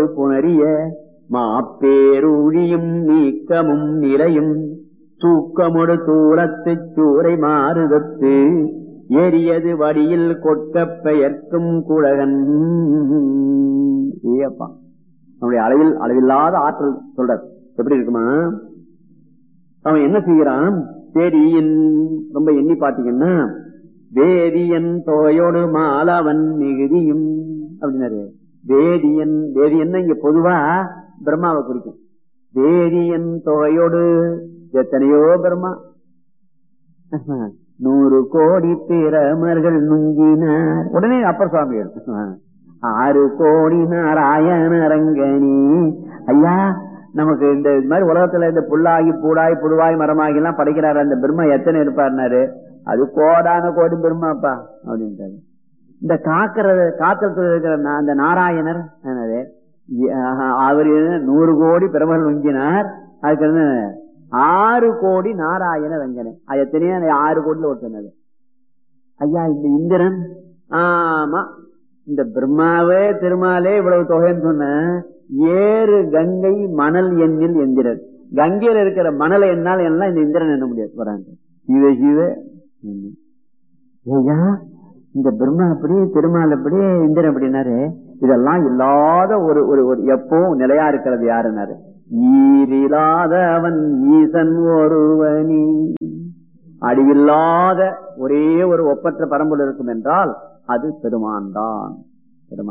புணரிய மாப்பேருழியும் நீக்கமும் நிலையும் தூக்கமொடு தூரத்துச் சூறை மாறுதத்து எரியது வடியில் கொட்கப் பெயர்க்கும் குழகன் ஏப்பா அவனுடைய அளவில் அளவில்லாத ஆற்றல் சொல்ற எப்படி இருக்குமா அவன் என்ன செய்கிறான் தேடியின் ரொம்ப எண்ணி பாத்தீங்கன்னா வேதியன் தொகையோடு மாலவன் மிகுதியும் அப்படின்னாரு வேதியன் வேதியன் இங்க பொதுவா பிரம்மாவை குறிக்கும் வேதியன் தொகையோடு எத்தனையோ பிரம்மா நூறு கோடி பிரமர்கள் நுங்கினார் உடனே அப்பர் சுவாமி ஆறு கோடி நாராயணரங்கனி ஐயா நமக்கு இந்த இது மாதிரி உலகத்துல இந்த புல்லாகி பூடாய் புழுவாய் மரமாகி எல்லாம் படைக்கிறாரு அந்த பிரம்மா எத்தனை இருப்பாருனாரு அது கோடான கோடி பிரம்மாப்பா அப்படின்ட்டாரு இந்த காக்கிற காத்திரத்துல இருக்கிற நா- அந்த நாராயணர் என்னது அவர் நூறு கோடி பிரமர்கள் நுங்கினார் அதுக்கு வந்து ஆறு கோடி நாராயண ரங்கனே அது எத்தனையோ அந்த ஆறு கோடியில ஒரு சொன்னது ஐயா இந்த இந்திரன் ஆமா இந்த பிரம்மாவே திருமாலே இவ்வளவு தொகைன்னு சொன்ன ஏறு கங்கை மணல் எண்ணில் எந்திரன் கங்கையில இருக்கிற மணலை என்னால் எல்லாம் இந்த இந்திரன் எண்ண முடியாது வராங்க சிவ சிவ ம். ஐயா இந்த பிரம்மா எப்படி திருமால் எப்படி இந்திரன் எப்படின்னாரு இதெல்லாம் இல்லாத ஒரு ஒரு ஒரு எப்பவும் நிலையா இருக்கிறது யாருன்னாரு ஈரில்லாதவன் ஈசன் ஒருவனி அடிவில்லாத ஒரே ஒரு ஒப்பற்ற பரம்பொருள் இருக்கும் என்றால் அது பெருமான் தான்